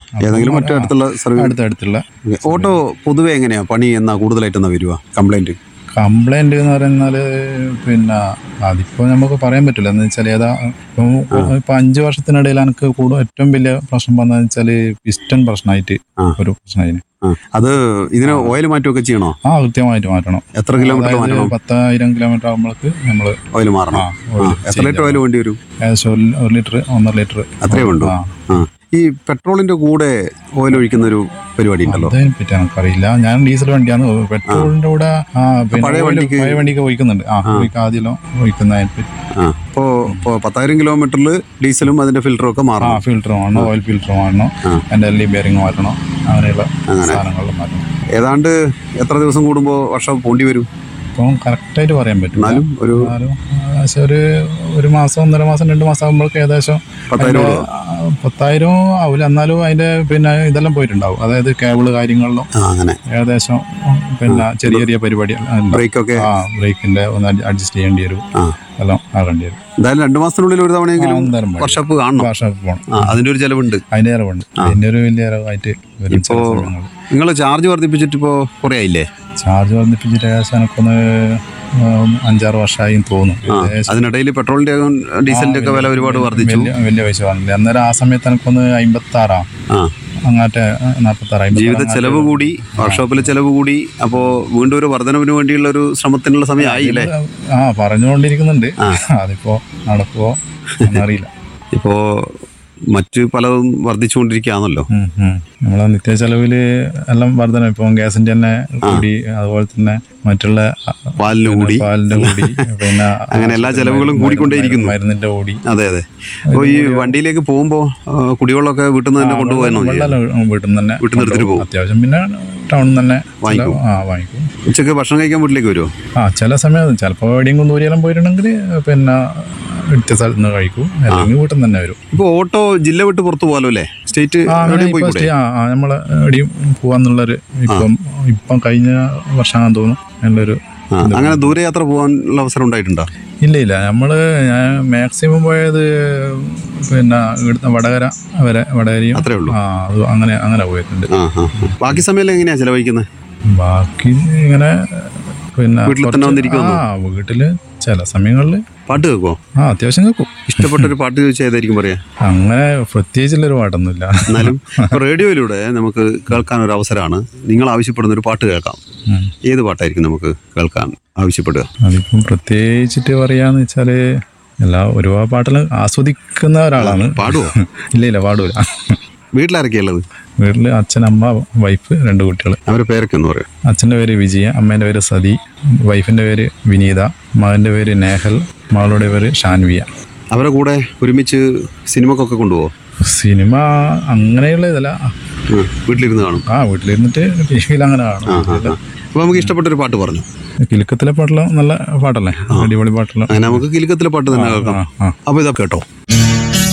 ഏതെങ്കിലും മറ്റു അടുത്തുള്ള സർവീസ് അടുത്തടുത്തുള്ള ഓട്ടോ പൊതുവെ എങ്ങനെയാ പണി എന്നാ കൂടുതലായിട്ട് എന്നാ വരുക കംപ്ലൈന്റ് കംപ്ലൈന്റ് എന്ന് പറഞ്ഞാൽ പിന്നെ അതിപ്പോൾ നമുക്ക് പറയാൻ പറ്റില്ല എന്ന് വെച്ചാൽ ഏതാ ഇപ്പം ഇപ്പം അഞ്ച് വർഷത്തിനിടയിൽ എനിക്ക് കൂടുതൽ ഏറ്റവും വലിയ പ്രശ്നം വന്നതെന്ന് വെച്ചാൽ പിസ്റ്റൺ പ്രശ്നമായിട്ട് ആ. ഒരു പ്രശ്നമായിരുന്നു ആ, അത് ഇതിന് ഓയിൽ മാറ്റുമൊക്കെ ചെയ്യണോ ആ കൃത്യമായിട്ട് മാറ്റണം എത്ര കിലോമീറ്റർ അതായത് മാറ്റണം പത്തായിരം കിലോമീറ്റർ ആകുമ്പോഴേക്ക് നമ്മൾ ഓയിൽ മാറണം ആ ആ, oil എത്ര change ലിറ്റർ ഓയിൽ വേണ്ടി വരും ഏകദേശം ഒരു ഒരു ലിറ്റർ ഒന്നര ലിറ്റർ അത്രേ ഉണ്ടോ ആ ആ ഈ പെട്രോളിന്റെ കൂടെ ഓയിൽ ഒഴിക്കുന്ന ഒരു പരിപാടി ഉണ്ടല്ലോ അതിനെ പറ്റി എനിക്കറിയില്ല ഞാൻ ഡീസൽ വണ്ടിയാണ് പെട്രോളിന്റെ കൂടെ ആ പിന്നെ പഴയ oil വണ്ടിക്ക് പഴയ വണ്ടിക്ക് ഒഴിക്കുന്നുണ്ട് ആ ഒഴിക്കാൻ ആദ്യം ഒഴിക്കുന്നതിനെ പറ്റി ആ ഇപ്പോ ഇപ്പോ പത്തായിരം കിലോമീറ്ററിൽ ഡീസലും അതിന്റെ ഫിൽറ്ററും ഒക്കെ ആ മാറണം ഫിൽറ്റർ മാറണം ഓയിൽ ഫിൽറ്റർ മാറണം എൻ്റെ എൽ ഇ ബെയറിംഗ് മാറ്റണം അങ്ങനെയുള്ള സാധനങ്ങൾ മാറ്റണം ഏതാണ്ട് എത്ര ദിവസം കൂടുമ്പോൾ വർഷം പോണ്ടി വരും ഇപ്പം കറക്റ്റായിട്ട് പറയാൻ പറ്റും എന്നാലും ഒരു എന്നാലും ഏകദേശം ഒരു ഒരു മാസം ഒന്നര മാസം രണ്ട് മാസം ആകുമ്പോഴേക്ക് ഏകദേശം പത്തായിരം അതിന്റെ, ആ, പത്തായിരം ആവില്ല എന്നാലും അതിന്റെ പിന്നെ ഇതെല്ലാം പോയിട്ടുണ്ടാവും അതായത് കേബിള് കാര്യങ്ങളിലും ആ അങ്ങനെ ഏകദേശം ഉം, പിന്നെ ചെറിയ ചെറിയ പരിപാടി ബ്രേക്ക് ഒക്കെ ആ ബ്രേക്കിന്റെ ഒന്ന് അഡ്ജസ്റ്റ് ചെയ്യേണ്ടി വരും ആ എല്ലാം ആകേണ്ടി വരും എന്തായാലും രണ്ടു മാസത്തിനുള്ളിൽ ഒരു തവണയെങ്കിലും എന്തായാലും മതി. വർഷപ്പ് കാണണം ഭാഷ പോകണം ആ അതിന്റെ ഒരു ചെലവുണ്ട് അതിന്റെ ചിലവുണ്ട് അതിന്റെ ഒരു വലിയ ചിലവായിട്ട് വരും ചില സമയങ്ങളിൽ നിങ്ങൾ ചാർജ് വർദ്ധിപ്പിച്ചിട്ട് ഇപ്പോ കുറെ ആയില്ലേ ചാർജ് വർദ്ധിപ്പിച്ചിട്ട് ഏകദേശം എനിക്കൊന്ന് ഉം, അഞ്ചാറ് വർഷമായി തോന്നുന്നു ഏകദേശം അതിനിടയിൽ പെട്രോളിന്റെ ഡീസലിന്റെ ഒക്കെ വില ഒരുപാട് വർദ്ധിച്ചു വലിയ വലിയ പൈസ വന്നില്ല അന്നേരം ആ സമയത്ത് എനിക്കൊന്ന് അമ്പത്തി ആറാ ആ അങ്ങാട്ടെ നാൽപ്പത്തി ആറ് ജീവിത ചെലവ് കൂടി വർക്ക്ഷോപ്പിലെ ചെലവ് കൂടി അപ്പോ വീണ്ടും ഒരു വർധനവിന് വേണ്ടിയുള്ള ഒരു ശ്രമത്തിനുള്ള സമയമായി അല്ലേ ആ പറഞ്ഞുകൊണ്ടിരിക്കുന്നുണ്ട് അതിപ്പോ നടക്കുവോ എന്നറിയില്ല ഇപ്പോ മറ്റ് പലതും വർദ്ധിച്ചുകൊണ്ടിരിക്കുകയാണല്ലോ ഉം, ഉം. നമ്മളെ നിത്യ ചെലവില് എല്ലാം വർധന ഇപ്പം ഗ്യാസിന്റെ തന്നെ കൂടി അതുപോലെ തന്നെ മറ്റുള്ള അ, പാലിന് കൂടി പാലിന്റെ കൂടി പിന്നെ അങ്ങനെ എല്ലാ ചെലവുകളും കൂടിക്കൊണ്ടേയിരിക്കുന്നു. മരുന്നിന്റെ കൂടി അതെ അതെ അപ്പോൾ ഈ വണ്ടിയിലേക്ക് പോകുമ്പോൾ കുടിവെള്ളമൊക്കെ വീട്ടിൽ നിന്ന് തന്നെ കൊണ്ടുപോകാനോ വെള്ളം വീട്ടിൽ നിന്ന് തന്നെ വീട്ടിൽ നിന്ന് എടുത്തിട്ട് പോകും അത്യാവശ്യം പിന്നെ ടൗണിൽ തന്നെ വാങ്ങിക്കും. ആ വാങ്ങിക്കും ഉച്ചക്ക് ഭക്ഷണം കഴിക്കാൻ വീട്ടിലേക്ക് വരുമോ ആ ചില സമയത്ത് ചിലപ്പോൾ എവിടെയും ദൂരെയെല്ലാം പോയിട്ടുണ്ടെങ്കിൽ പിന്നെ എടുത്ത സ്ഥലത്ത് നിന്ന് കഴിക്കും അല്ലെങ്കിൽ വീട്ടിൽ നിന്ന് തന്നെ വരും ഇപ്പോൾ ഓട്ടോ ജില്ല വിട്ട് പുറത്ത് പോകാലോ അല്ലേ സ്റ്റേറ്റ് ആ അങ്ങനെ എവിടെയും ഇപ്പൊ പോയിക്കൂടെ സ്റ്റേ- ആ ആ, നമ്മള് എവിടെയും പോവാന്നുള്ളൊരു ഇപ്പം ഇപ്പം കഴിഞ്ഞ വർഷമാണെന്ന് തോന്നുന്നു നല്ലൊരു ആ, അങ്ങനെ ദൂരയാത്ര പോകാനുള്ള അവസരം ഉണ്ടായിട്ടുണ്ടോ ഇല്ല ഇല്ല നമ്മള് ഞാൻ മാക്സിമം പോയത് പിന്നെ ഇവിടുത്തെ വടകര വരെ വടകരയും അത്രേ ഉള്ളൂ ആ അത് അങ്ങനെ അങ്ങനെ പോയിട്ടുണ്ട് ആ ആ ആ. ബാക്കി സമയം എങ്ങനെയാ ചെലവഴിക്കുന്നത് ബാക്കി ഇങ്ങനെ പിന്നെ വീട്ടിൽ തന്നെ കുറച്ച് വന്നിരിക്കുവാന്നോ? ആ വീട്ടില് ചില സമയങ്ങളിൽ പാട്ട് കേൾക്കുമോ ആ അത്യാവശ്യം കേൾക്കും ഇഷ്ടപ്പെട്ട ഒരു പാട്ട് ചോദിച്ചാൽ ഏതായിരിക്കും പറയാ അങ്ങനെ പ്രത്യേകിച്ചുള്ളൊരു പാട്ടൊന്നുമില്ല എന്നാലും ഇപ്പൊ റേഡിയോയിലൂടെ നമുക്ക് കേൾക്കാൻ ഒരു അവസരമാണ് നിങ്ങൾ ആവശ്യപ്പെടുന്ന ഒരു പാട്ട് കേൾക്കാം ഉം. ഏത് പാട്ടായിരിക്കും നമുക്ക് കേൾക്കാൻ ആവശ്യപ്പെടുക അതിപ്പം പ്രത്യേകിച്ചിട്ട് പറയാന്ന് വെച്ചാല് എല്ലാ ഒരുപാട് പാട്ടെല്ലാം ആസ്വദിക്കുന്ന ഒരാളാണ് പാടുവോ ഇല്ല ഇല്ല പാടൂല വീട്ടിലാരൊക്കെയുള്ളത് വീട്ടില് അച്ഛൻ അമ്മ വൈഫ് രണ്ട് കുട്ടികൾ അവരുടെ പേരൊക്കെ ഒന്ന് പറയാം അച്ഛൻ്റെ പേര് വിജയ അമ്മേൻ്റെ പേര് സതി വൈഫിൻ്റെ പേര് വിനീത മകൻ്റെ പേര് നേഹൽ മകളുടെ പേര് ഷാൻവിയ അവരുടെ കൂടെ ഒരുമിച്ച് സിനിമക്കൊക്കെ കൊണ്ടുപോകോ സിനിമ അങ്ങനെയുള്ള ഇതല്ല ഉം. വീട്ടിലിരുന്ന് കാണും ആ വീട്ടിലിരുന്നിട്ട് ടി വിയിൽ അങ്ങനെ കാണും അപ്പൊ നമുക്ക് ഇഷ്ടപ്പെട്ട ഒരു പാട്ട് പറഞ്ഞു കിലുക്കത്തിലെ പാട്ടെല്ലാം നല്ല പാട്ടല്ലേ അടിപൊളി പാട്ടെല്ലാം അങ്ങനെ നമുക്ക് കിലുക്കത്തിലെ പാട്ട് തന്നെ കേൾക്കാം ആ ആ അപ്പൊ ഇതൊക്കെ കേട്ടോ